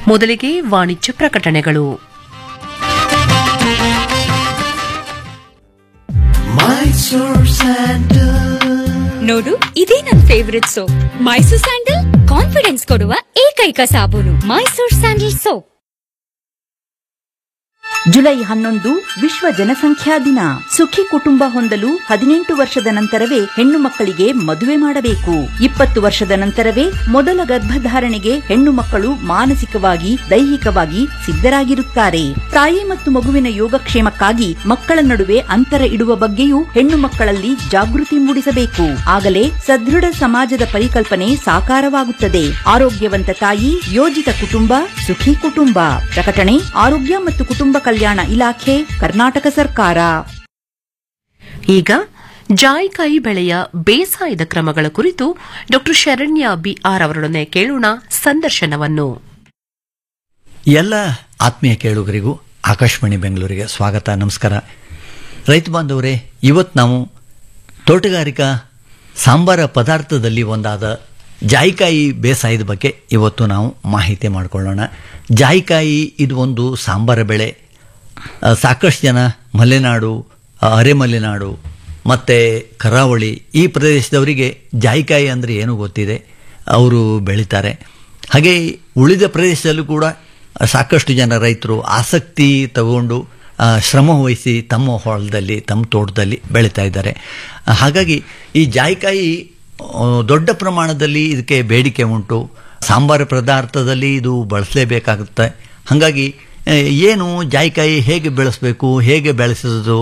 ಮೊದಲಿಗೆ ವಾಣಿಜ್ಯ ಪ್ರಕಟಣೆಗಳು ನೋಡು ಇದೇ ನನ್ favourite soap Mysore sandal confidence ಕೊಡುವ ಏಕೈಕ ಸಾಬೂನು ಮೈಸೂರ್ ಸ್ಯಾಂಡಲ್ ಸೋಪ್ ಜುಲೈ ಹನ್ನೊಂದು ವಿಶ್ವ ಜನಸಂಖ್ಯಾ ದಿನ ಸುಖಿ ಕುಟುಂಬ ಹೊಂದಲು ಹದಿನೆಂಟು ವರ್ಷದ ನಂತರವೇ ಹೆಣ್ಣು ಮಕ್ಕಳಿಗೆ ಮದುವೆ ಮಾಡಬೇಕು ಇಪ್ಪತ್ತು ವರ್ಷದ ನಂತರವೇ ಮೊದಲ ಗರ್ಭಧಾರಣೆಗೆ ಹೆಣ್ಣು ಮಕ್ಕಳು ಮಾನಸಿಕವಾಗಿ ದೈಹಿಕವಾಗಿ ಸಿದ್ಧರಾಗಿರುತ್ತಾರೆ ತಾಯಿ ಮತ್ತು ಮಗುವಿನ ಯೋಗಕ್ಷೇಮಕ್ಕಾಗಿ ಮಕ್ಕಳ ನಡುವೆ ಅಂತರ ಇಡುವ ಬಗ್ಗೆಯೂ ಹೆಣ್ಣು ಮಕ್ಕಳಲ್ಲಿ ಜಾಗೃತಿ ಮೂಡಿಸಬೇಕು ಆಗಲೇ ಸದೃಢ ಸಮಾಜದ ಪರಿಕಲ್ಪನೆ ಸಾಕಾರವಾಗುತ್ತದೆ ಆರೋಗ್ಯವಂತ ತಾಯಿ ಯೋಜಿತ ಕುಟುಂಬ ಸುಖಿ ಕುಟುಂಬ ಪ್ರಕಟಣೆ ಆರೋಗ್ಯ ಮತ್ತು ಕುಟುಂಬ ಕಲ್ಯಾಣ ಇಲಾಖೆ ಕರ್ನಾಟಕ ಸರ್ಕಾರ ಈಗ ಜಾಯಿಕಾಯಿ ಬೆಳೆಯ ಬೇಸಾಯದ ಕ್ರಮಗಳ ಕುರಿತು ಡಾ ಶರಣ್ಯ ಬಿಆರ್ ಅವರೊಡನೆ ಕೇಳೋಣ ಸಂದರ್ಶನವನ್ನು ಎಲ್ಲ ಆತ್ಮೀಯ ಕೇಳುಗರಿಗೂ ಆಕಾಶವಾಣಿ ಬೆಂಗಳೂರಿಗೆ ಸ್ವಾಗತ ನಮಸ್ಕಾರ ರೈತ ಬಾಂಧವರೇ ಇವತ್ತು ನಾವು ತೋಟಗಾರಿಕಾ ಸಾಂಬಾರ ಪದಾರ್ಥದಲ್ಲಿ ಒಂದಾದ ಜಾಯಿಕಾಯಿ ಬೇಸಾಯದ ಬಗ್ಗೆ ಇವತ್ತು ನಾವು ಮಾಹಿತಿ ಮಾಡಿಕೊಳ್ಳೋಣ ಜಾಯಿಕಾಯಿ ಇದು ಒಂದು ಸಾಂಬಾರ ಬೆಳೆ ಆ, ಸಾಕಷ್ಟು ಜನ ಮಲೆನಾಡು ಆ, ಅರೆಮಲೆನಾಡು ಮತ್ತು ಕರಾವಳಿ ಈ ಪ್ರದೇಶದವರಿಗೆ ಜಾಯಿಕಾಯಿ ಅಂದರೆ ಏನು ಗೊತ್ತಿದೆ ಅವರು ಬೆಳೀತಾರೆ ಹಾಗೆ ಉಳಿದ ಪ್ರದೇಶದಲ್ಲೂ ಕೂಡ ಸಾಕಷ್ಟು ಜನ ರೈತರು ಆಸಕ್ತಿ ತಗೊಂಡು ಆ, ಶ್ರಮ ವಹಿಸಿ ತಮ್ಮ ಹೊಲದಲ್ಲಿ ತಮ್ಮ ತೋಟದಲ್ಲಿ ಬೆಳೀತಾ ಇದ್ದಾರೆ ಆ, ಹಾಗಾಗಿ ಈ ಜಾಯಿಕಾಯಿ ಆ, ದೊಡ್ಡ ಪ್ರಮಾಣದಲ್ಲಿ ಇದಕ್ಕೆ ಬೇಡಿಕೆ ಉಂಟು ಸಾಂಬಾರು ಪದಾರ್ಥದಲ್ಲಿ ಇದು ಬಳಸಲೇಬೇಕಾಗುತ್ತೆ ಹಾಗಾಗಿ ಆ, ಏನು ಜಾಯಿಕಾಯಿ ಹೇಗೆ ಬೆಳೆಸಬೇಕು ಹೇಗೆ ಬೆಳೆಸೋದು